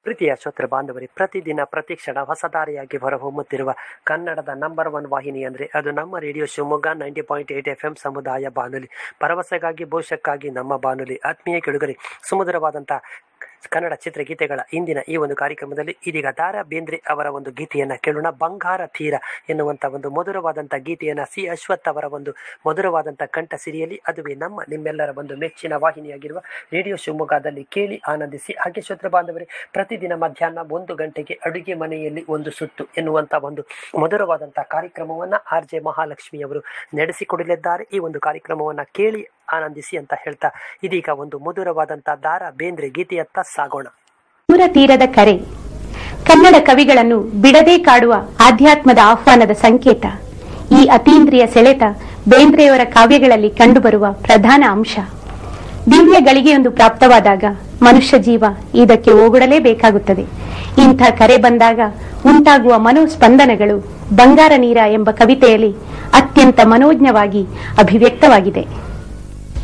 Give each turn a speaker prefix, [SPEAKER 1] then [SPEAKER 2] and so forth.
[SPEAKER 1] ಪ್ರೀತಿಯ ಶ್ರೋತೃ ಬಾಂಧವರೇ ಪ್ರತಿದಿನ ಪ್ರತಿ ಕ್ಷಣ ಹೊಸ ದಾರಿಯಾಗಿ ಹೊರಹೊಮ್ಮುತ್ತಿರುವ ಕನ್ನಡದ ನಂಬರ್ ಒನ್ ವಾಹಿನಿ ಅಂದರೆ ಅದು ನಮ್ಮ radio Shivamogga ninety point eight F M ಸಮುದಾಯ ಬಾನುಲಿ ಭರವಸೆಗಾಗಿ ಭವಿಷ್ಯಕ್ಕಾಗಿ ನಮ್ಮ ಬಾನುಲಿ ಆತ್ಮೀಯ ಕೆಡುಗರೆ ಸುಮಧುರವಾದಂಥ ಕನ್ನಡ ಚಿತ್ರಗೀತೆಗಳ ಇಂದಿನ ಈ ಒಂದು ಕಾರ್ಯಕ್ರಮದಲ್ಲಿ ಇದೀಗ ದಾರಾ ಬೇಂದ್ರೆ ಅವರ ಒಂದು ಗೀತೆಯನ್ನು ಕೇಳೋಣ ಬಂಗಾರ ತೀರ ಎನ್ನುವಂಥ ಒಂದು ಮಧುರವಾದಂಥ ಗೀತೆಯನ್ನು ಸಿ ಅಶ್ವಥ್ ಅವರ ಒಂದು ಮಧುರವಾದಂಥ ಕಂಠ ಸಿರಿಯಲ್ಲಿ ಅದುವೇ ನಮ್ಮ ನಿಮ್ಮೆಲ್ಲರ ಒಂದು ಮೆಚ್ಚಿನ ವಾಹಿನಿಯಾಗಿರುವ ರೇಡಿಯೋ ಶಿವಮೊಗ್ಗದಲ್ಲಿ ಕೇಳಿ ಆನಂದಿಸಿ ಹಾಗೆ ಶ್ರೋತೃ ಬಾಂಧವರೇ ಪ್ರತಿದಿನ ಮಧ್ಯಾಹ್ನ ಒಂದು ಗಂಟೆಗೆ ಅಡುಗೆ ಮನೆಯಲ್ಲಿ ಒಂದು ಸುತ್ತು ಎನ್ನುವಂಥ ಒಂದು ಮಧುರವಾದಂಥ ಕಾರ್ಯಕ್ರಮವನ್ನು ಆರ್ ಜೆ ಮಹಾಲಕ್ಷ್ಮಿ ಅವರು ನಡೆಸಿಕೊಡಲಿದ್ದಾರೆ ಈ ಒಂದು ಕಾರ್ಯಕ್ರಮವನ್ನು ಕೇಳಿ ಆನಂದಿಸಿ ಅಂತ ಹೇಳ್ತಾ ಇದೀಗ ಒಂದು ಮಧುರವಾದಂಥ ದಾರ ಬೇಂದ್ರೆ ಗೀತೆಯತ್ತ ಸಾಗೋಣ
[SPEAKER 2] ದೂರ ತೀರದ ಕರೆ ಕನ್ನಡ ಕವಿಗಳನ್ನು ಬಿಡದೆ ಕಾಡುವ ಆಧ್ಯಾತ್ಮದ ಆಹ್ವಾನದ ಸಂಕೇತ ಈ ಅತೀಂದ್ರಿಯ ಸೆಳೆತ ಬೇಂದ್ರೆಯವರ ಕಾವ್ಯಗಳಲ್ಲಿ ಕಂಡುಬರುವ ಪ್ರಧಾನ ಅಂಶ ದಿವ್ಯ ಗಳಿಗೆಯೊಂದು ಪ್ರಾಪ್ತವಾದಾಗ ಮನುಷ್ಯ ಜೀವ ಇದಕ್ಕೆ ಓಗೊಡಲೇಬೇಕಾಗುತ್ತದೆ ಇಂಥ ಕರೆ ಬಂದಾಗ ಉಂಟಾಗುವ ಮನೋಸ್ಪಂದನಗಳು ಬಂಗಾರ ನೀರ ಎಂಬ ಕವಿತೆಯಲ್ಲಿ ಅತ್ಯಂತ ಮನೋಜ್ಞವಾಗಿ ಅಭಿವ್ಯಕ್ತವಾಗಿದೆ